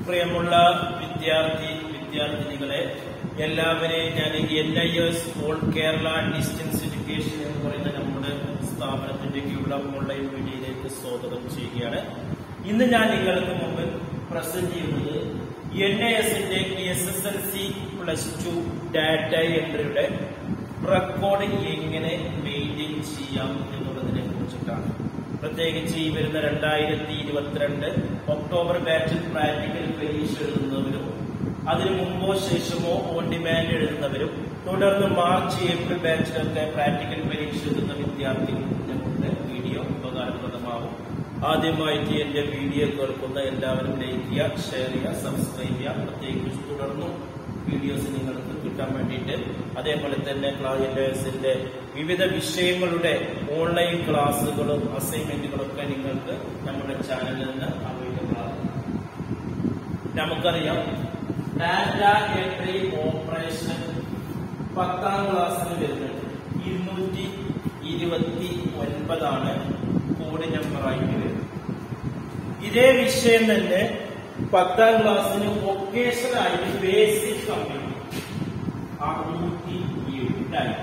പ്രിയമുള്ള വിദ്യാർത്ഥി വിദ്യാർത്ഥിനികളെ എല്ലാവരെയും ഞാൻ N I S all Kerala distance education എന്ന് പറയുന്ന നമ്മുടെ സ്ഥാപനത്തിന്റെ കീഴിലുള്ള ഓൺലൈൻ മീഡിയയിലേക്ക് സ്വാഗതം ചെയ്യുകയാണ് ഇന്ന് ഞാൻ നിങ്ങൾക്ക് മുമ്പിൽ പ്രസന്റ് ചെയ്യുന്നത് എൻ ഐ എസിന്റെ S S L C plus two data എൻട്രിയുടെ റെക്കോർഡ് എങ്ങനെ മെയിൻറ്റെയിൻ ചെയ്യാം എന്നുള്ളതിനെ കുറിച്ചിട്ടാണ് പ്രത്യേകിച്ച് ഈ വരുന്ന രണ്ടായിരത്തി ഇരുപത്തിരണ്ട് ഒക്ടോബർ ബാച്ചിൽ പ്രാക്ടിക്കൽ പരീക്ഷ എഴുതുന്നവരും അതിനു മുമ്പോ ശേഷമോ ഓൺ ഡിമാൻഡ് എഴുതുന്നവരും തുടർന്ന് മാർച്ച് ഏപ്രിൽ ബാച്ചിലൊക്കെ പ്രാക്ടിക്കൽ പരീക്ഷ എഴുതുന്ന വിദ്യാർത്ഥികൾക്ക് നമ്മുടെ വീഡിയോ ഉപകാരപ്രദമാവും ആദ്യമായിട്ട് എന്റെ വീഡിയോ കേൾക്കുന്ന എല്ലാവരും ലൈക്ക് ചെയ്യുക ഷെയർ ചെയ്യുക സബ്സ്ക്രൈബ് ചെയ്യുക പ്രത്യേകിച്ച് തുടർന്നും വീഡിയോസ് നിങ്ങൾക്ക് കിട്ടാൻ വേണ്ടിയിട്ട് അതേപോലെ തന്നെ ക്ലാസിന്റെ വിവിധ വിഷയങ്ങളുടെ ഓൺലൈൻ ക്ലാസ്സുകളും അസൈൻമെന്റുകളും ഒക്കെ നിങ്ങൾക്ക് നമ്മുടെ ചാനലിൽ നിന്ന് അവൈലബിൾ ആണ് നമുക്കറിയാം ഡാറ്റ എൻട്രി ഓപ്പറേഷൻ പത്താം ക്ലാസ്സിൽ വരുന്നുണ്ട് ഇരുന്നൂറ്റി ഇരുപത്തി ഒൻപതാണ് കോഡ് നമ്പറായിട്ട് വരുന്നത് ഇതേ വിഷയം തന്നെ പത്താം ക്ലാസ്സിന് വൊക്കേഷനായിട്ട് ബേസിക് കമ്പ്യൂട്ടർ അറുന്നൂറ്റി എട്ടായിട്ട്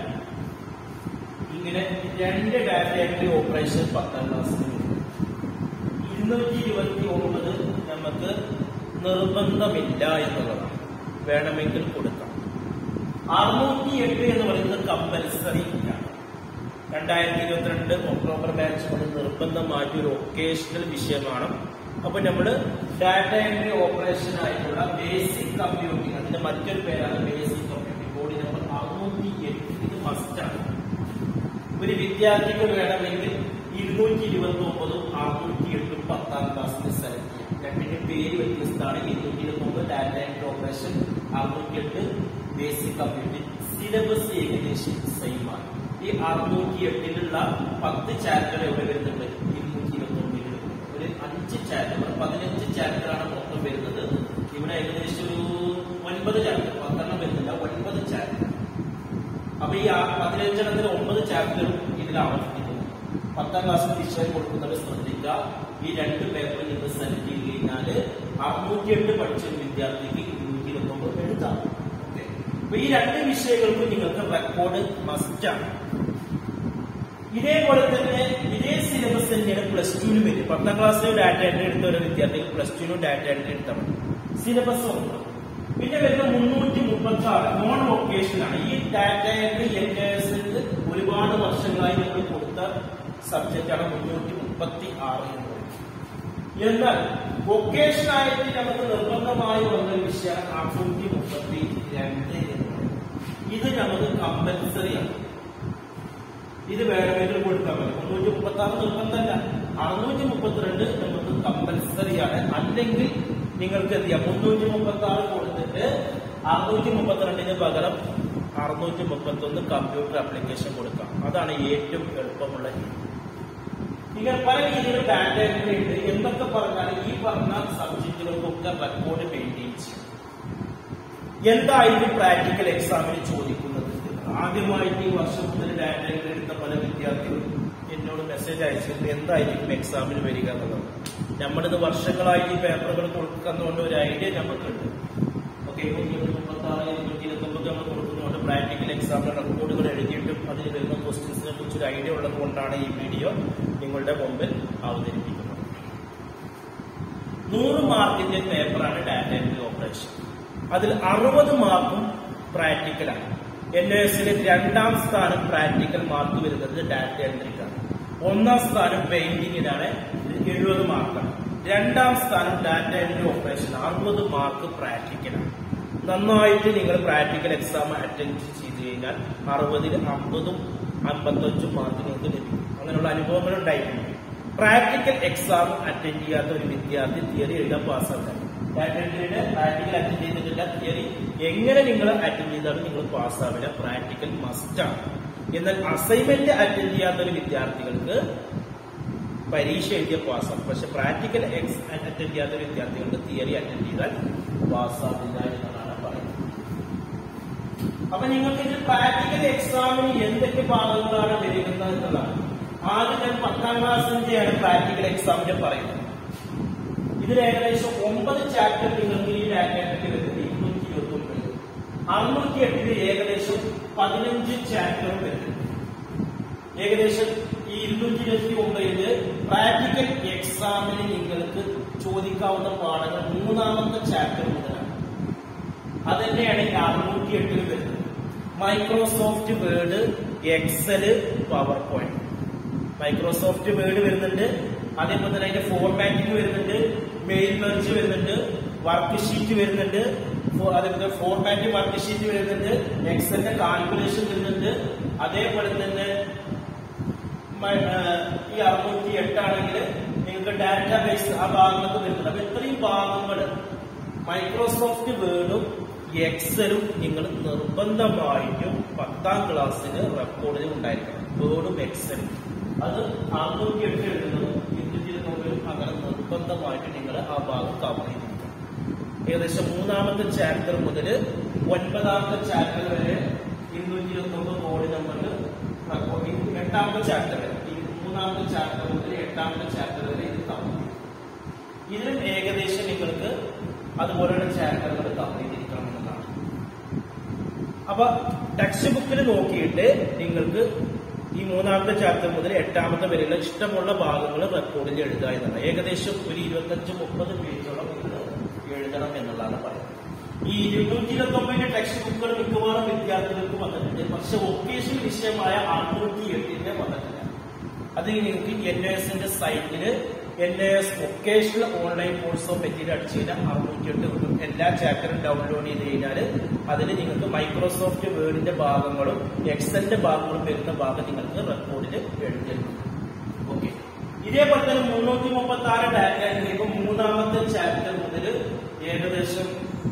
ഇങ്ങനെ രണ്ട് ഡാറ്റ എൻട്രി ഓപ്പറേഷൻ പത്താം ക്ലാസ്സിന് ഇരുന്നൂറ്റി ഇരുപത്തി ഒമ്പത് നമുക്ക് നിർബന്ധമില്ല എന്നുള്ളതാണ് വേണമെങ്കിൽ കൊടുക്കാം അറുന്നൂറ്റി എട്ട് എന്ന് പറയുന്നത് കമ്പൽസറി ആണ് രണ്ടായിരത്തി ഇരുപത്തിരണ്ട് ഒക്ടോബർ ബാച്ച് കൊണ്ട് നിർബന്ധമായിട്ട് ഒരു ഒക്കേഷണൽ വിഷയമാണ് അപ്പൊ നമ്മൾ ഡാറ്റ എൻട്രി ഓപ്പറേഷൻ ആയിട്ടുള്ള ബേസിക് കമ്പ്യൂട്ടിംഗ് അതിന്റെ മറ്റൊരു പേരാണ് ബേസിക് കമ്പ്യൂട്ടിംഗ് ബോഡി നമ്പർ അറുന്നൂറ്റി എട്ട് ഇത് മസ്റ്റാണ് ഒരു വിദ്യാർത്ഥിക്ക് വേണമെങ്കിൽ ഇരുന്നൂറ്റി ഇരുപത്തി ഒമ്പതും അറുന്നൂറ്റി എട്ടും പത്താം ക്ലാസ്സിൽ സെലക്ട് ചെയ്യാം രണ്ടിന്റെ പേര് വ്യത്യസ്തമാണ് ഇരുന്നൂറ്റി ഇരുപത്തി ഒമ്പത് ഡാറ്റ എൻട്രി ഓപ്പറേഷൻ അറുന്നൂറ്റി എട്ട് ബേസിക് കമ്പ്യൂട്ടിംഗ് സിലബസ് ഏകദേശം സെയിം ആണ് ഈ അറുന്നൂറ്റി എട്ടിലുള്ള പത്ത് ചാപ്റ്റർ എവിടെ വരുന്നുണ്ട് ഇരുന്നൂറ്റി ഇരുപത്തി ഒമ്പതിൽ ഒരു അഞ്ച് ചാപ്റ്റർ പതിനഞ്ച് ചാപ്റ്ററാണ് മൊത്തം വരുന്നത് ഇവിടെ ഏകദേശം ഒരു ഒൻപത് ചാപ്റ്റർ പത്തെണ്ണം വരുന്നില്ല ഒൻപത് ചാപ്റ്റർ അപ്പൊ ഈ ആ പതിനഞ്ചെണ്ണത്തിന് ഒമ്പത് ചാപ്റ്ററും ഇതിൽ ആവർത്തിക്കുന്നു പത്താം ക്ലാസ്സിൽ വിഷയം കൊടുക്കുന്നവർ ശ്രദ്ധിക്കുക ഈ രണ്ട് പേപ്പർ നിങ്ങൾ സെലക്ട് ചെയ്ത് കഴിഞ്ഞാല് അറുന്നൂറ്റി എട്ട് പഠിച്ച ഒരു വിദ്യാർത്ഥിക്ക് ഇരുന്നൂറ്റി ഇരുപത്തി ഒമ്പത് എഴുതാം ഓക്കെ അപ്പൊ ഈ രണ്ട് വിഷയങ്ങൾക്കും നിങ്ങൾക്ക് റെക്കോർഡ് മസ്റ്റാണ് ഇതേപോലെ തന്നെ ഇതേ സിലബസ് തന്നെയാണ് പ്ലസ് ടുവിന് വരും പത്താം ക്ലാസ്സിൽ ഡാറ്റ എൻട്രി എടുത്ത ഒരു വിദ്യാർത്ഥികൾ പ്ലസ് ടുവിനും ഡാറ്റ എൻട്രി എടുത്താൽ മതി സിലബസ് ഒന്ന് പിന്നെ വരുന്ന മുന്നൂറ്റി മുപ്പത്തി ആറ് നോൺ വൊക്കേഷൻ ആണ് ഈ ഡാറ്റ എൻട്രി എൻഡേഴ്സിൽ ഒരുപാട് വർഷങ്ങളായി നമ്മൾ കൊടുത്ത സബ്ജക്റ്റ് ആണ് മുന്നൂറ്റി മുപ്പത്തി ആറ് എന്ന് പറയുന്നത് എന്നാൽ വൊക്കേഷൻ ആയിട്ട് നമുക്ക് നിർബന്ധമായി വന്ന വിഷയം അറുന്നൂറ്റി മുപ്പത്തി രണ്ട് എന്ന് പറയുന്നത് ഇത് നമുക്ക് കമ്പൽസറി ആണ് ഇത് വേണമെങ്കിൽ കൊടുക്കാൻ മതി മുന്നൂറ്റി മുപ്പത്തി ആറ് നിർബന്ധമല്ല അറുന്നൂറ്റി മുപ്പത്തിരണ്ട് നമുക്ക് കമ്പൽസറി ആണ് അല്ലെങ്കിൽ നിങ്ങൾക്ക് എന്ത് ചെയ്യാം മുന്നൂറ്റി മുപ്പത്തി ആറ് കൊടുത്തിട്ട് അറുന്നൂറ്റി മുപ്പത്തിരണ്ടിന് പകരം അറുന്നൂറ്റി മുപ്പത്തി ഒന്ന് കമ്പ്യൂട്ടർ ആപ്ലിക്കേഷൻ കൊടുക്കാം അതാണ് ഏറ്റവും എളുപ്പമുള്ള രീതി ഇങ്ങനെ പല രീതിയിൽ ഡാറ്റ എൻട്രി ഉണ്ട് എന്തൊക്കെ പറഞ്ഞാലും ഈ പറഞ്ഞ സബ്ജക്റ്റുകൾക്കൊക്കെ റെക്കോർഡ് മെയിൻറ്റെയിൻ ചെയ്യും എന്തായിരിക്കും പ്രാക്ടിക്കൽ എക്സാമിന് ചോദിക്കുന്നത് ആദ്യമായിട്ട് ഈ വർഷം മുതൽ ഡാറ്റ എൻട്രി എടുത്ത പല വിദ്യാർത്ഥികളും എന്നോട് മെസ്സേജ് അയച്ചിട്ടുണ്ട് എന്തായിരിക്കും എക്സാമിന് വരിക എന്നുള്ളത് നമ്മളിത് വർഷങ്ങളായിട്ട് ഈ പേപ്പറുകൾ കൊടുക്കുന്നതുകൊണ്ട് ഒരു ഐഡിയ നമുക്കുണ്ട് ഓക്കെ ഇരുന്നൂറ്റി മുപ്പത്തി ആറ് ഇരുന്നൂറ്റി ഇരുപത്തി ഒമ്പത് നമ്മൾ കൊടുക്കുന്നതുകൊണ്ട് പ്രാക്ടിക്കൽ എക്സാമിന് റെക്കോർഡുകൾ എഴുതിയിട്ടും അതിൽ വരുന്ന ക്വസ്റ്റ്യൻസിനെ കുറിച്ച് ഒരു ഐഡിയ ഉള്ളത് കൊണ്ടാണ് ഈ വീഡിയോ നിങ്ങളുടെ മുമ്പിൽ അവതരിപ്പിക്കുന്നത് നൂറ് മാർക്കിന്റെ പേപ്പറാണ് ഡാറ്റ എൻട്രി ഓപ്പറേഷൻ അതിൽ അറുപത് മാർക്കും പ്രാക്ടിക്കലാണ് എൻ എസിന് രണ്ടാം സ്ഥാനം പ്രാക്ടിക്കൽ മാർക്ക് വരുന്നത് ഡാറ്റ എൻട്രിക്കാണ് ഒന്നാം സ്ഥാനം പെയിന്റിങ്ങിനാണ് എഴുപത് മാർക്കാണ് രണ്ടാം സ്ഥാനം ഡാറ്റ എൻട്രി ഓപ്പറേഷൻ അറുപത് മാർക്ക് പ്രാക്ടിക്കലാണ് നന്നായിട്ട് നിങ്ങൾ പ്രാക്ടിക്കൽ എക്സാം അറ്റൻഡ് ചെയ്ത് കഴിഞ്ഞാൽ അറുപതിൽ അമ്പതും അമ്പത്തഞ്ചും മാർക്ക് നിങ്ങൾക്ക് ലഭിക്കും അങ്ങനെയുള്ള അനുഭവങ്ങൾ ഉണ്ടായിട്ടുണ്ട് പ്രാക്ടിക്കൽ എക്സാം അറ്റൻഡ് ചെയ്യാത്ത ഒരു വിദ്യാർത്ഥി തിയറി എഴുതാൻ പാസ്സാക്കാൻ ഡാറ്റയുടെ പ്രാക്ടിക്കൽ അറ്റൻഡ് ചെയ്തിട്ടില്ല തിയറി എങ്ങനെ നിങ്ങൾ അറ്റൻഡ് ചെയ്താലും നിങ്ങൾ പാസ്സാവില്ല പ്രാക്ടിക്കൽ മസ്റ്റാണ് എന്നാൽ അസൈൻമെന്റ് അറ്റൻഡ് ചെയ്യാത്ത ഒരു വിദ്യാർത്ഥികൾക്ക് പരീക്ഷ എഴുതിയ പാസ്സാവും പക്ഷെ പ്രാക്ടിക്കൽ അറ്റൻഡ് ചെയ്യാത്ത ഒരു വിദ്യാർത്ഥികൾക്ക് തിയറി അറ്റൻഡ് ചെയ്താൽ പാസ്സാവില്ല എന്നതാണ് പറയുന്നത് അപ്പൊ നിങ്ങൾക്ക് ഇത് പ്രാക്ടിക്കൽ എക്സാമിന് എന്തൊക്കെ ഭാഗങ്ങളാണ് വരുന്നത് എന്നതാണ് ആദ്യം ഞാൻ പത്താം ക്ലാസ്സിന്റെയാണ് പ്രാക്ടിക്കൽ എക്സാമിന്റെ പറയുന്നത് ഇതിൽ ഏകദേശം ഒമ്പത് ചാപ്റ്റർ നിങ്ങൾക്ക് ഈ ഡാറ്റാറ്റിൽ വരുന്നത് ഇരുന്നൂറ്റി ഇരുപത്തി ഒമ്പത് അറുന്നൂറ്റി എട്ടില് ഏകദേശം പതിനഞ്ച് ചാപ്റ്റർ വരുന്നുണ്ട് ഏകദേശം ഈ ഇരുന്നൂറ്റി ഇരുപത്തി ഒമ്പതില് പ്രാക്ടിക്കൽ എക്സാമിന് നിങ്ങൾക്ക് ചോദിക്കാവുന്ന പാഠങ്ങൾ മൂന്നാമത്തെ ചാപ്റ്റർ മുതലാണ് അത് തന്നെയാണ് ഈ അറുന്നൂറ്റി എട്ടിൽ വരുന്നത് Microsoft Word Excel PowerPoint Microsoft Word വരുന്നുണ്ട് അതേപോലെ തന്നെ അതിന്റെ ഫോർമാറ്റിംഗ് വരുന്നുണ്ട് മെയിൽ മെർജ് വരുന്നുണ്ട് വർക്ക് ഷീറ്റ് വരുന്നുണ്ട് ഫോ- അതേപോലെ ഫോർമാറ്റ് വർക്ക് ഷീറ്റ് വരുന്നുണ്ട് എക്സലിന്റെ കാൽക്കുലേഷൻ വരുന്നുണ്ട് അതേപോലെ തന്നെ മ- ആ, ഈ അറുന്നൂറ്റി എട്ടാണെങ്കിൽ നിങ്ങൾക്ക് ഡാറ്റാബേസ് ആ ഭാഗങ്ങളൊക്കെ വരുന്നുണ്ട് അപ്പൊ ഇത്രയും ഭാഗങ്ങൾ മൈക്രോസോഫ്റ്റ് വേർഡും എക്സലും നിങ്ങൾ നിർബന്ധമായിട്ടും പത്താം ക്ലാസ്സിന് റെക്കോർഡിൽ ഉണ്ടായിരിക്കണം വേർഡും എക്സലും അത് അറുന്നൂറ്റി എട്ട് എഴുതുന്നതും ഇരുന്നൂറ്റി ഇരുന്നൂറിലും അങ്ങനെ നിർബന്ധമായിട്ട് നിങ്ങൾ ആ ഭാഗം കവർ ചെയ്തിരിക്കണം ഏകദേശം മൂന്നാമത്തെ ചാപ്റ്റർ മുതൽ ഒൻപതാമത്തെ ചാപ്റ്റർ വരെ ഇരുന്നൂറ്റി ഇരുപത്തി ഒമ്പത് കോഡ് നമ്പറിൽ റെക്കോർഡ് ചെയ്തു എട്ടാമത്തെ ചാപ്റ്റർ വരെ ഈ മൂന്നാമത്തെ ചാപ്റ്റർ മുതൽ എട്ടാമത്തെ ചാപ്റ്റർ വരെ ഇത് കവർ ചെയ്തു ഇതിലും ഏകദേശം നിങ്ങൾക്ക് അതുപോലെയുള്ള ചാപ്റ്ററുകൾ കവർ ചെയ്തിരിക്കണം എന്നതാണ് അപ്പൊ ടെക്സ്റ്റ് ബുക്കിൽ നോക്കിയിട്ട് നിങ്ങൾക്ക് ഈ മൂന്നാമത്തെ ചാപ്റ്റർ മുതൽ എട്ടാമത്തെ വരെയുള്ള ഇഷ്ടമുള്ള ഭാഗങ്ങൾ റെക്കോർഡിൽ എഴുതുക എന്നതാണ് ഏകദേശം ഒരു ഇരുപത്തഞ്ച് മുപ്പത് പേജോളം നിങ്ങൾ എഴുതണം എന്നുള്ളതാണ് പറയുന്നത് ഈ ഇരുന്നൂറ്റി ഇരുപത്തി ഒമ്പതിന്റെ ടെക്സ്റ്റ് ബുക്കുകൾ മിക്കവാറും വിദ്യാർത്ഥികൾക്ക് വന്നിട്ടുണ്ട് പക്ഷെ വൊക്കേഷണൽ വിഷയമായ അറുന്നൂറ്റി എട്ടിന്റെ വന്നിട്ടില്ല അത് നിങ്ങൾക്ക് എൻ എസിന്റെ സൈറ്റില് N S vocational online course of material അടിച്ചു കഴിഞ്ഞാൽ അറുന്നൂറ്റി എട്ട് കിട്ടും എല്ലാ ചാപ്റ്ററും ഡൗൺലോഡ് ചെയ്ത് കഴിഞ്ഞാൽ അതിൽ നിങ്ങൾക്ക് മൈക്രോസോഫ്റ്റ് വേർഡിന്റെ ഭാഗങ്ങളും എക്സലിന്റെ ഭാഗങ്ങളും വരുന്ന ഭാഗം നിങ്ങൾക്ക് റെക്കോർഡിൽ എഴുതിയിട്ടുണ്ട് ഓക്കെ ഇതേപോലെ തന്നെ മുന്നൂറ്റി മുപ്പത്തി ആറ് ഡാറ്റയിലേക്ക് മൂന്നാമത്തെ ചാപ്റ്റർ മുതൽ ഏകദേശം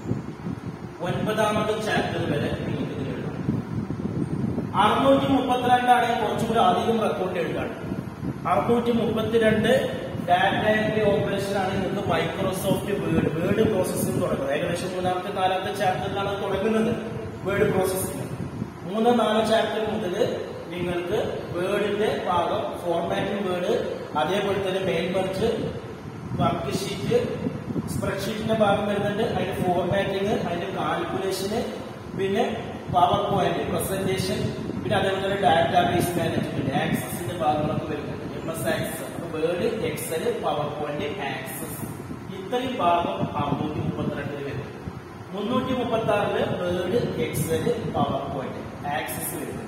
ഒൻപതാമത്തെ ചാപ്റ്റർ വരെ നിങ്ങൾക്ക് ഇതിൽ എഴുതാം അറുന്നൂറ്റി മുപ്പത്തിരണ്ടാണ് കുറച്ചും കൂടി അധികം റെക്കോർഡ് എഴുതാണ് അറുന്നൂറ്റി മുപ്പത്തിരണ്ട് ഡാറ്റ എൻട്രി ഓപ്പറേഷൻ ആണ് നിങ്ങൾക്ക് മൈക്രോസോഫ്റ്റ് വേർഡ് വേർഡ് പ്രോസസ്സിംഗ് തുടങ്ങുന്നത് ഏകദേശം മൂന്നാമത്തെ നാലാമത്തെ ചാപ്റ്ററിലാണ് അത് തുടങ്ങുന്നത് വേർഡ് പ്രോസസ്സിംഗ് മൂന്ന് നാല് ചാപ്റ്റർ മുതൽ നിങ്ങൾക്ക് വേർഡിന്റെ ഭാഗം ഫോർമാറ്റിംഗ് വേർഡ് അതേപോലെ തന്നെ മെയിൻ മറിച്ച് വർക്ക് ഷീറ്റ് സ്പ്രെഡ്ഷീറ്റിന്റെ ഭാഗം വരുന്നുണ്ട് അതിന്റെ ഫോർമാറ്റിംഗ് അതിന്റെ കാൽക്കുലേഷന് പിന്നെ പവർ പോയിന്റ് പ്രസന്റേഷൻ പിന്നെ അതേപോലെ തന്നെ ഡാറ്റാബേസ് മാനേജ്മെന്റ് ആക്സസിന്റെ ഭാഗങ്ങളൊക്കെ വരുന്നുണ്ട് M S Access Word Excel PowerPoint Access ഇത്രയും ഭാഗം അറുന്നൂറ്റി മുപ്പത്തിരണ്ടിൽ വരും മുന്നൂറ്റി മുപ്പത്തി ആറില് Word Excel PowerPoint Access വരുന്നുണ്ട്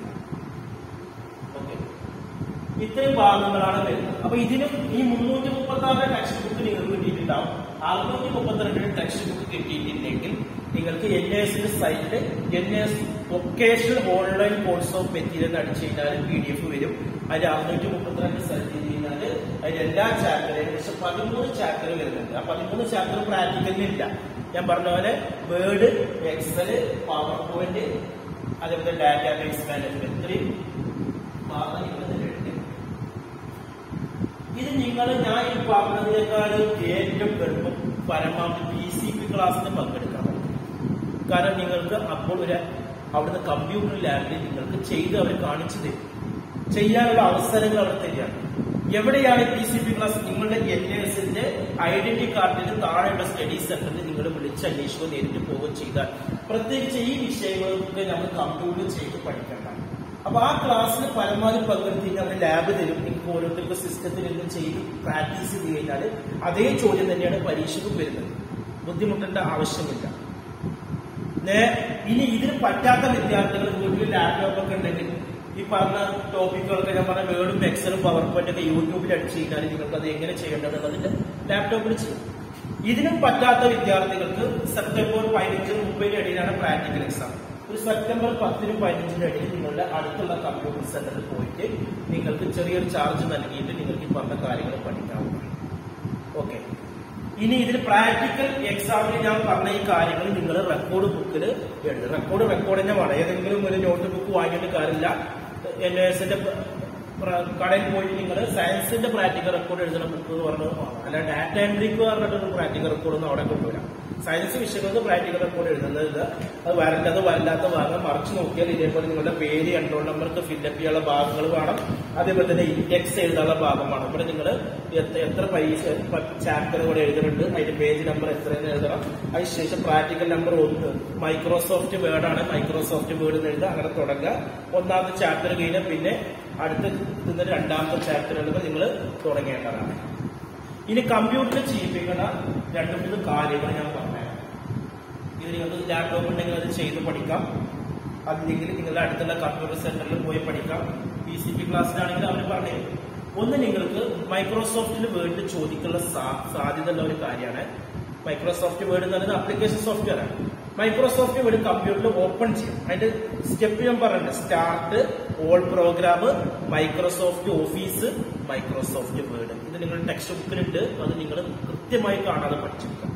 ഓക്കെ ഇത്രയും ഭാഗങ്ങളാണ് വരുന്നത് അപ്പൊ ഇതിനും ഈ മുന്നൂറ്റി മുപ്പത്തി ആറിന്റെ ടെക്സ്റ്റ് ബുക്ക് നിങ്ങൾക്ക് കിട്ടിയിട്ടുണ്ടാവും അറുന്നൂറ്റി മുപ്പത്തിരണ്ടിന് ടെക്സ്റ്റ് ബുക്ക് കിട്ടിയിട്ടില്ലെങ്കിൽ നിങ്ങൾക്ക് എൻ എസിന്റെ സൈറ്റിൽ N S vocational online course of material അടിച്ചു കഴിഞ്ഞാൽ പി ഡി എഫ് വരും അതിൽ അറുന്നൂറ്റി മുപ്പത്തിരണ്ട് സെലക്ട് ചെയ്ത് കഴിഞ്ഞാൽ അതിൽ എല്ലാ ചാപ്റ്റർ ഏകദേശം പതിമൂന്ന് ചാപ്റ്റർ വരുന്നുണ്ട് ആ പതിമൂന്ന് ചാപ്റ്റർ പ്രാക്ടിക്കലിനില്ല ഞാൻ പറഞ്ഞ പോലെ വേർഡ് എക്സല് പവർ പോയിന്റ് അതേപോലെ ഡാറ്റാബേസ് മാനേജ്മെന്റ് ഇത്രയും ഭാഗം നിങ്ങൾ ഇതിൽ എഴുതി ഇത് നിങ്ങൾ ഞാൻ ഈ പറഞ്ഞതിനേക്കാൾ ഏറ്റവും എളുപ്പം പരമാവധി പി സി പി ക്ലാസ്സിന് പങ്കെടുക്കണം കാരണം നിങ്ങൾക്ക് അപ്പോൾ ഒരു അവിടുന്ന് കമ്പ്യൂട്ടർ ലാബിൽ നിങ്ങൾക്ക് ചെയ്ത് അവർ കാണിച്ചു തരും ചെയ്യാനുള്ള അവസരങ്ങൾ അവിടെ തരികയാണ് എവിടെയാണ് പി സി പി ക്ലാസ് നിങ്ങളുടെ എൻ എസിന്റെ ഐഡന്റി കാർഡിന് താഴെയുള്ള സ്റ്റഡി സെന്ററിൽ നിങ്ങൾ വിളിച്ച് അന്വേഷിക്കുകയോ നേരിട്ട് പോവുകയോ ചെയ്താൽ പ്രത്യേകിച്ച് ഈ വിഷയങ്ങളൊക്കെ നമ്മൾ കമ്പ്യൂട്ടർ ചെയ്ത് പഠിക്കേണ്ട അപ്പൊ ആ ക്ലാസ്സിൽ പരമാവധി പങ്കെടുത്ത് കഴിഞ്ഞാൽ അവർ ലാബ് തരും നിങ്ങൾക്ക് ഓരോരുത്തർക്ക് സിസ്റ്റത്തിൽ ഇരുന്ന് ചെയ്ത് പ്രാക്ടീസ് ചെയ്ത് കഴിഞ്ഞാൽ അതേ ചോദ്യം തന്നെയാണ് പരീക്ഷയ്ക്കും വരുന്നത് ബുദ്ധിമുട്ടേണ്ട ആവശ്യമില്ല നേ- ഇനി ഇതിന് പറ്റാത്ത വിദ്യാർത്ഥികൾ വീട്ടിൽ ലാപ്ടോപ്പ് ഒക്കെ ഉണ്ടെങ്കിൽ ഈ പറഞ്ഞ ടോപ്പിക്കുകളൊക്കെ ഞാൻ പറഞ്ഞ വേർഡും എക്സലും പവർ പോയിന്റ് ഒക്കെ യൂട്യൂബിൽ അടിച്ചു കഴിഞ്ഞാൽ നിങ്ങൾക്ക് അത് എങ്ങനെ ചെയ്യേണ്ടതെന്നുള്ളതിന്റെ ലാപ്ടോപ്പിൽ ചെയ്യും ഇതിനും പറ്റാത്ത വിദ്യാർത്ഥികൾക്ക് സെപ്റ്റംബർ പതിനഞ്ചിന് മുപ്പതിന് ഇടയിലാണ് പ്രാക്ടിക്കൽ എക്സാം ഒരു സെപ്റ്റംബർ പത്തിനും പതിനഞ്ചിന്റെ ഇടയിൽ നിങ്ങളുടെ അടുത്തുള്ള കമ്പ്യൂട്ടർ സെന്ററിൽ പോയിട്ട് നിങ്ങൾക്ക് ചെറിയൊരു ചാർജ് നൽകിയിട്ട് നിങ്ങൾക്ക് ഈ പറഞ്ഞ കാര്യങ്ങൾ പഠിക്കാവുന്നതാണ് ഓക്കെ ഇനി ഇതിൽ പ്രാക്ടിക്കൽ എക്സാമിന് ഞാൻ പറഞ്ഞ ഈ കാര്യങ്ങൾ നിങ്ങൾ റെക്കോർഡ് ബുക്കിൽ എഴുതും റെക്കോർഡ് റെക്കോർഡ് തന്നെ വേണം ഏതെങ്കിലും ഒരു നോട്ട് ബുക്ക് വാങ്ങിയിട്ട് കാര്യമില്ല എൻ എസിന്റെ പ്ര- കടയിൽ പോയിട്ട് നിങ്ങൾ സയൻസിന്റെ പ്രാക്ടിക്കൽ റെക്കോർഡ് എഴുതുന്ന ബുക്ക് എന്ന് പറഞ്ഞത് വാങ്ങാം അല്ല ഡാറ്റ എൻട്രിക്ക് പറഞ്ഞിട്ടൊരു പ്രാക്ടിക്കൽ റെക്കോർഡ് ഒന്നും അവിടെ കൊണ്ടുവരാം സയൻസ് വിഷയങ്ങൾക്ക് പ്രാക്ടിക്കൽ റെക്കോർഡ് എഴുതുന്നത് അത് വരേണ്ടത് വല്ലാത്ത ഭാഗം മറിച്ച് നോക്കിയാൽ ഇതേപോലെ നിങ്ങളുടെ പേര് കൺട്രോൾ നമ്പർക്ക് ഫില്ലപ്പ് ചെയ്യാനുള്ള ഭാഗങ്ങൾ വേണം അതേപോലെ തന്നെ ഇൻഡെക്സ് എഴുതാനുള്ള ഭാഗം വേണം ഇവിടെ നിങ്ങൾ എത്ര പരീക്ഷ ചാപ്റ്റർ കൂടെ എഴുതുന്നുണ്ട് അതിന്റെ പേജ് നമ്പർ എത്രയെന്ന് എഴുതണം അതിനുശേഷം പ്രാക്ടിക്കൽ നമ്പർ ഒന്ന് മൈക്രോസോഫ്റ്റ് വേർഡ് ആണ് മൈക്രോസോഫ്റ്റ് വേർഡ് എന്ന് എഴുതുക അങ്ങനെ തുടങ്ങുക ഒന്നാമത്തെ ചാപ്റ്റർ കഴിഞ്ഞാൽ പിന്നെ അടുത്ത ഇതിന്റെ രണ്ടാമത്തെ ചാപ്റ്റർ എഴുതുമ്പോൾ നിങ്ങൾ തുടങ്ങേണ്ടതാണ് ഇനി കമ്പ്യൂട്ടറിൽ ചെയ്യിപ്പിക്കുന്ന രണ്ടു മൂന്ന് കാര്യങ്ങൾ ഞാൻ പറഞ്ഞുതരാം ഇത് നിങ്ങൾക്ക് ലാപ്ടോപ്പ് ഉണ്ടെങ്കിൽ അത് ചെയ്ത് പഠിക്കാം അതില്ലെങ്കിൽ നിങ്ങളുടെ അടുത്തുള്ള കമ്പ്യൂട്ടർ സെന്ററിൽ പോയി പഠിക്കാം പി സി പി ക്ലാസ്സിലാണെങ്കിൽ അവർ പറഞ്ഞു ഒന്ന് നിങ്ങൾക്ക് മൈക്രോസോഫ്റ്റിൽ വേർഡ് ചോദിക്കാനുള്ള സാ- സാധ്യത ഉള്ള ഒരു കാര്യമാണ് മൈക്രോസോഫ്റ്റ് വേർഡ് എന്ന് പറയുന്നത് അപ്ലിക്കേഷൻ സോഫ്റ്റ്വെയർ ആണ് മൈക്രോസോഫ്റ്റ് വേർഡ് കമ്പ്യൂട്ടറിൽ ഓപ്പൺ ചെയ്യും അതിന്റെ സ്റ്റെപ്പ് ഞാൻ പറഞ്ഞിട്ടുണ്ട് start all program Microsoft Office Microsoft Word ഇത് നിങ്ങളുടെ ടെക്സ്റ്റ് ബുക്കിലുണ്ട് അത് നിങ്ങൾ കൃത്യമായി കാണാതെ പഠിച്ചെടുക്കാം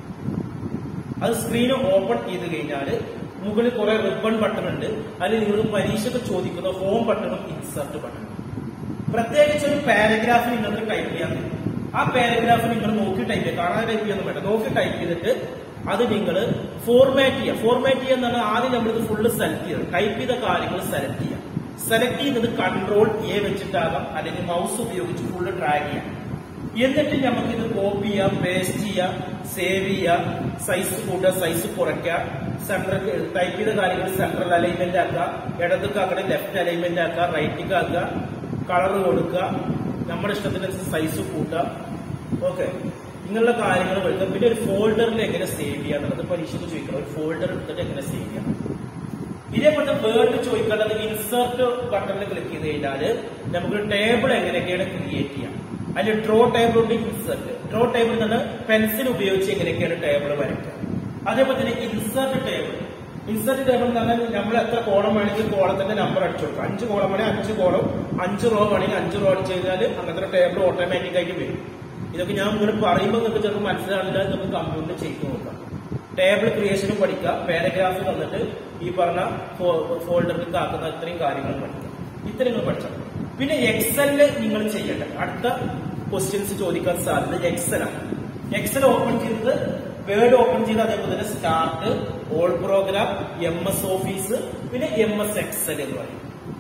അത് സ്ക്രീൻ ഓപ്പൺ ചെയ്ത് കഴിഞ്ഞാൽ മുകളിൽ കുറെ റിബൺ ബട്ടൺ ഉണ്ട് അതിൽ നിങ്ങൾ പരീക്ഷയ്ക്ക് ചോദിക്കുന്ന ഹോം ബട്ടണും ഇൻസർട്ട് ബട്ടണും പ്രത്യേകിച്ച് ഒരു പാരഗ്രാഫ് നിങ്ങൾക്ക് ടൈപ്പ് ചെയ്യാൻ തരും. ആ പാരഗ്രാഫ് നിങ്ങൾ നോക്കി ടൈപ്പ് ചെയ്യുക കാണാൻ ടൈപ്പ് ചെയ്യാൻ വേണ്ട നോക്കി ടൈപ്പ് ചെയ്തിട്ട് അത് നിങ്ങൾ ഫോർമാറ്റ് ചെയ്യുക ഫോർമാറ്റ് ചെയ്യുക എന്നാണ് ആദ്യം നമ്മളിത് ഫുള്ള് സെലക്ട് ചെയ്യുക ടൈപ്പ് ചെയ്ത കാര്യങ്ങൾ സെലക്ട് ചെയ്യുക സെലക്ട് ചെയ്തത് കൺട്രോൾ എ വെച്ചിട്ടാകാം അല്ലെങ്കിൽ മൗസ് ഉപയോഗിച്ച് ഫുള്ള് ഡ്രാഗ് ചെയ്യാം എന്നിട്ട് നമുക്ക് ഇത് കോപ്പി ചെയ്യാം പേസ്റ്റ് ചെയ്യാം സേവ് ചെയ്യാം സൈസ് കൂട്ടുക സൈസ് കുറയ്ക്കുക സെൻട്രൽ ടൈപ്പ് ചെയ്ത കാര്യങ്ങൾ സെൻട്രൽ അലൈൻമെന്റ് ആക്കുക ഇടതൊക്കെ അങ്ങനെ ലെഫ്റ്റ് അലൈൻമെന്റ് ആക്കുക റൈറ്റിക്ക് ആക്കുക കളർ കൊടുക്കുക നമ്മുടെ ഇഷ്ടത്തിനനുസരിച്ച് സൈസ് കൂട്ടുക ഓക്കെ ഇങ്ങനെയുള്ള കാര്യങ്ങൾ വരുത്തുക പിന്നെ ഒരു ഫോൾഡറിൽ എങ്ങനെ സേവ് ചെയ്യാം എന്നുള്ളത് പരീക്ഷയ്ക്ക് ചോദിക്കണം ഒരു ഫോൾഡർ എടുത്തിട്ട് എങ്ങനെ സേവ് ചെയ്യാം ഇതേപോലത്തെ വേർഡ് ചോദിക്കേണ്ടത് ഇൻസേർട്ട് ബട്ടണിൽ ക്ലിക്ക് ചെയ്ത് കഴിഞ്ഞാൽ നമുക്കൊരു ടേബിൾ എങ്ങനെയൊക്കെയാണ് ക്രിയേറ്റ് ചെയ്യാം അതിൽ ഡ്രോ ടേബിൾ ഉണ്ട് ഇൻസേർട്ട് ഡ്രോ ടേബിൾ നിന്ന് പെൻസിൽ ഉപയോഗിച്ച് എങ്ങനെയൊക്കെയാണ് ടേബിൾ വരയ്ക്കുക അതേപോലെ തന്നെ ഇൻസേർട്ട് ടേബിൾ ഇൻസേർട്ട് ടേബിൾ എന്ന് പറഞ്ഞാൽ നമ്മൾ എത്ര കോളം വേണമെങ്കിൽ കോളത്തിന്റെ നമ്പർ അടിച്ചു കൊടുക്കും അഞ്ച് കോളം വേണമെങ്കിൽ അഞ്ച് കോളം അഞ്ച് റോ വേണമെങ്കിൽ അഞ്ച് റോ അടിച്ചു കഴിഞ്ഞാൽ അങ്ങനത്തെ ടേബിൾ ഓട്ടോമാറ്റിക് ആയിട്ട് വരും ഇതൊക്കെ ഞാൻ ഇങ്ങനെ പറയുമ്പോൾ നിങ്ങൾക്ക് ചിലപ്പോൾ മനസ്സിലാവില്ല നമുക്ക് കമ്പ്യൂട്ടറിൽ ചെയ്ത് നോക്കാം ടേബിൾ ക്രിയേഷനും പഠിക്കുക പാരഗ്രാഫ് വന്നിട്ട് ഈ പറഞ്ഞ ഫോൾഡറിൽ ആക്കുന്ന ഇത്രയും കാര്യങ്ങൾ പഠിക്കുക ഇത്രയും നിങ്ങൾ പഠിച്ചാൽ മതി. പിന്നെ എക്സലില് നിങ്ങൾ ചെയ്യേണ്ടത് അടുത്ത ക്വസ്റ്റ്യൻസ് ചോദിക്കാൻ സാധ്യത എക്സൽ ആണ് എക്സൽ ഓപ്പൺ ചെയ്തത് വേർഡ് ഓപ്പൺ ചെയ്ത് അതേപോലെ തന്നെ start all program M S Office പിന്നെ എം എസ് എക്സൽ എന്ന് പറയും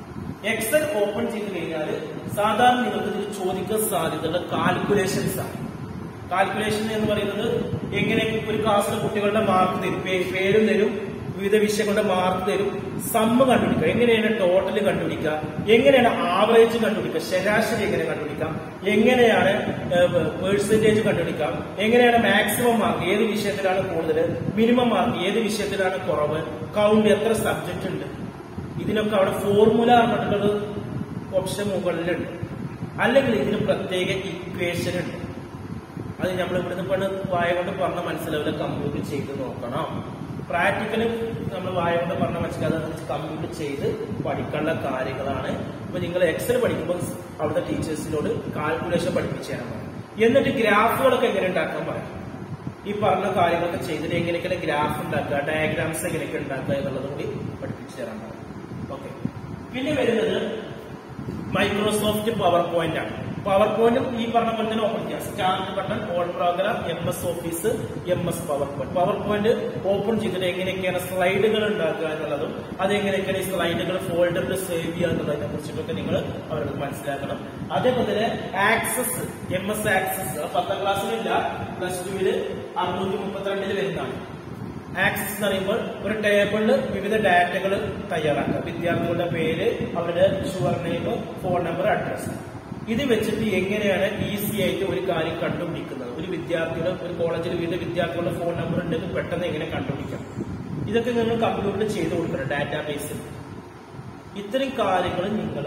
എക്സൽ ഓപ്പൺ ചെയ്ത് കഴിഞ്ഞാൽ സാധാരണ നിങ്ങൾക്ക് ഇതിൽ ചോദിക്കാൻ സാധ്യതയുള്ള കാൽക്കുലേഷൻസ് ആണ് കാൽക്കുലേഷൻ എന്ന് പറയുന്നത് എങ്ങനെ ഒരു ക്ലാസ്സിലെ കുട്ടികളുടെ മാർക്ക് തരും പേ- പേരും തരും വിവിധ വിഷയങ്ങളുടെ മാർക്ക് തരും സമ്മ് കണ്ടുപിടിക്കുക എങ്ങനെയാണ് ടോട്ടൽ കണ്ടുപിടിക്കുക എങ്ങനെയാണ് ആവറേജ് കണ്ടുപിടിക്കുക ശരാശരി എങ്ങനെ കണ്ടുപിടിക്കാം എങ്ങനെയാണ് പേഴ്സൻറ്റേജ് കണ്ടുപിടിക്കാം എങ്ങനെയാണ് മാക്സിമം മാർക്ക് ഏത് വിഷയത്തിലാണ് കൂടുതൽ മിനിമം മാർക്ക് ഏത് വിഷയത്തിലാണ് കുറവ് കൗണ്ട് എത്ര സബ്ജക്റ്റ് ഉണ്ട് ഇതിനൊക്കെ അവിടെ ഫോർമുല പറഞ്ഞിട്ടൊരു ഓപ്ഷൻ മുകളിലുണ്ട് അല്ലെങ്കിൽ ഇതിന് പ്രത്യേക ഇക്വേഷൻ ഉണ്ട് അത് നമ്മൾ ഇവിടുന്ന് പണ്ട് വായ കൊണ്ട് പറഞ്ഞ മനസ്സിലാവില്ല കമ്പ്യൂട്ടർ ചെയ്ത് നോക്കണം പ്രാക്ടിക്കല് നമ്മൾ വായ കൊണ്ട് പറഞ്ഞ മനസ്സിലാകാതെ കമ്പ്യൂട്ടർ ചെയ്ത് പഠിക്കാനുള്ള കാര്യങ്ങളാണ് ഇപ്പൊ നിങ്ങൾ എക്സൽ പഠിക്കുമ്പോൾ അവിടുത്തെ ടീച്ചേഴ്സിനോട് കാൽക്കുലേഷൻ പഠിപ്പിച്ചു തരാൻ പറയും എന്നിട്ട് ഗ്രാഫുകളൊക്കെ എങ്ങനെ ഉണ്ടാക്കാൻ പറയും ഈ പറഞ്ഞ കാര്യങ്ങളൊക്കെ ചെയ്തിട്ട് എങ്ങനെയൊക്കെ ഗ്രാഫ് ഉണ്ടാക്കുക ഡയഗ്രാംസ് എങ്ങനെയൊക്കെ ഉണ്ടാക്കുക എന്നുള്ളത് കൂടി പഠിപ്പിച്ചു തരാൻ പറയും ഓക്കെ പിന്നെ വരുന്നത് മൈക്രോസോഫ്റ്റ് പവർ പോയിന്റ് ആണ് പവർ പോയിന്റും ഈ പറഞ്ഞ പോലെ തന്നെ ഓപ്പൺ ചെയ്യാം start button all program M S Office M S PowerPoint PowerPoint open ചെയ്തിട്ട് എങ്ങനെയൊക്കെയാണ് സ്ലൈഡുകൾ ഉണ്ടാക്കുക എന്നുള്ളതും അതെങ്ങനെയൊക്കെയാണ് ഈ സ്ലൈഡുകൾ ഫോൾഡറിൽ സേവ് ചെയ്യുക എന്നുള്ളതിനെ കുറിച്ചിട്ടൊക്കെ നിങ്ങൾ അവർക്ക് മനസ്സിലാക്കണം അതേപോലെ തന്നെ ആക്സസ് എം എസ് ആക്സസ് പത്താം ക്ലാസ്സിലില്ല പ്ലസ് ടുവില് അറുന്നൂറ്റി മുപ്പത്തിരണ്ടില് വരുന്നതാണ് ആക്സസ് എന്ന് പറയുമ്പോൾ ഒരു ടേബിളിൽ വിവിധ ഡാറ്റകൾ തയ്യാറാക്കുക വിദ്യാർത്ഥികളുടെ പേര് അവരുടെ surname phone number address ഇത് വെച്ചിട്ട് എങ്ങനെയാണ് ഈസി ആയിട്ട് ഒരു കാര്യം കണ്ടുപിടിക്കുന്നത് ഒരു വിദ്യാർത്ഥിയുടെ ഒരു കോളേജിൽ വിവിധ വിദ്യാർത്ഥികളുടെ ഫോൺ നമ്പർ ഉണ്ടെങ്കിൽ പെട്ടെന്ന് എങ്ങനെ കണ്ടുപിടിക്കാം ഇതൊക്കെ നിങ്ങൾ കമ്പ്യൂട്ടറിൽ ചെയ്ത് കൊടുക്കണം ഡാറ്റാബേസിൽ ഇത്തരം കാര്യങ്ങൾ നിങ്ങൾ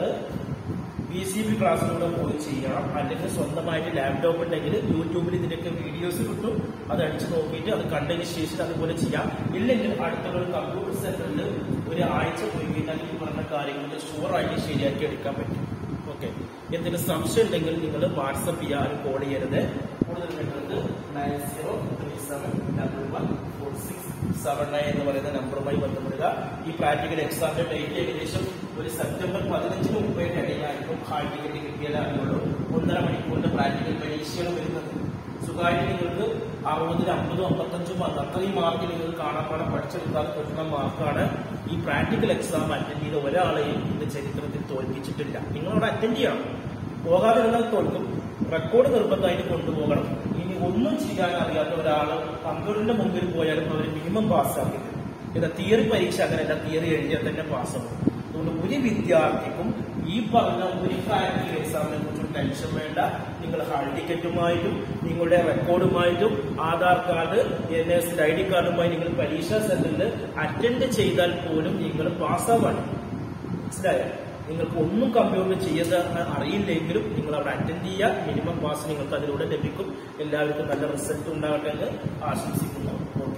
ബി സി ബി ക്ലാസ്സിലൂടെ പോയി ചെയ്യണം അല്ലെങ്കിൽ സ്വന്തമായിട്ട് ലാപ്ടോപ്പ് ഉണ്ടെങ്കിൽ യൂട്യൂബിൽ ഇതിന്റെയൊക്കെ വീഡിയോസ് കിട്ടും അത് അടിച്ചു നോക്കിയിട്ട് അത് കണ്ടതിന് ശേഷം അതുപോലെ ചെയ്യാം ഇല്ലെങ്കിൽ അടുത്തുള്ള ഒരു കമ്പ്യൂട്ടർ സെന്ററിൽ ഒരു ആഴ്ച പോയി കഴിഞ്ഞാൽ ഈ പറഞ്ഞ കാര്യങ്ങൾ ഷുവറായിട്ട് ശരിയാക്കി എടുക്കാൻ പറ്റും ഓക്കെ എന്തെങ്കിലും സംശയം ഉണ്ടെങ്കിൽ നിങ്ങൾ വാട്സപ്പ് ചെയ്യാൻ കോൾ ചെയ്യരുത് കൂടുതൽ വിവരങ്ങൾക്ക് nine zero three seven double one four six seven nine എന്ന് പറയുന്ന നമ്പറുമായി ബന്ധപ്പെടുക ഈ പ്രാക്ടിക്കൽ എക്സാമിന്റെ ഡേറ്റ് ഏകദേശം ഒരു സെപ്റ്റംബർ പതിനഞ്ചിന് മുമ്പായിട്ട് ഇടയിലായിരിക്കും ഹാൾ ടിക്കറ്റ് കിട്ടിയാലേ അറിയുള്ളൂ ഒന്നര മണിക്കൂറിന്റെ പ്രാക്ടിക്കൽ പരീക്ഷയാണ് വരുന്നത് സുഖമായിട്ട് നിങ്ങൾക്ക് അറുപതിൽ അമ്പതും അമ്പത്തഞ്ചും മാർക്ക് അത്രയും മാർക്ക് നിങ്ങൾക്ക് കാണാപ്പാടെ പഠിച്ചെടുക്കാൻ കിട്ടുന്ന മാർക്കാണ് ഈ പ്രാക്ടിക്കൽ എക്സാം അറ്റൻഡ് ചെയ്ത ഒരാളെയും ഇന്ന് ചരിത്രത്തിൽ തോൽപ്പിച്ചിട്ടില്ല നിങ്ങളവിടെ അറ്റൻഡ് ചെയ്യണം പോകാതെ നിങ്ങൾ തോൽക്കും റെക്കോർഡ് നിർബന്ധമായിട്ട് കൊണ്ടുപോകണം ഇനി ഒന്നും ചെയ്യാൻ അറിയാത്ത ഒരാൾ കമ്പ്യൂട്ടറിന്റെ മുമ്പിൽ പോയാലും അവർ മിനിമം പാസ്സാക്കി ഇത് തിയറി പരീക്ഷ അങ്ങനെയല്ല തിയറി എഴുതിയാൽ തന്നെ പാസ്സാവും അതുകൊണ്ട് ഒരു വിദ്യാർത്ഥിക്കും ഈ പറഞ്ഞ ഒരു പ്രാക്ടിക്കൽ എക്സാമിനെ കുറിച്ച് ടെൻഷൻ വേണ്ട നിങ്ങൾ ഹാൾ ടിക്കറ്റുമായിട്ടും നിങ്ങളുടെ റെക്കോർഡുമായിട്ടും Aadhaar card N S I D കാർഡുമായി നിങ്ങൾ പരീക്ഷാ സെന്ററിൽ അറ്റൻഡ് ചെയ്താൽ പോലും നിങ്ങൾ പാസ്സാവാണ് മനസ്സിലായോ നിങ്ങൾക്ക് ഒന്നും കമ്പ്യൂട്ടർ ചെയ്ത് അറിയില്ലെങ്കിലും നിങ്ങൾ അവിടെ അറ്റൻഡ് ചെയ്യുക മിനിമം പാസ് നിങ്ങൾക്ക് അതിലൂടെ ലഭിക്കും എല്ലാവർക്കും നല്ല റിസൾട്ട് ഉണ്ടാകട്ടെ എന്ന് ആശംസിക്കുന്നു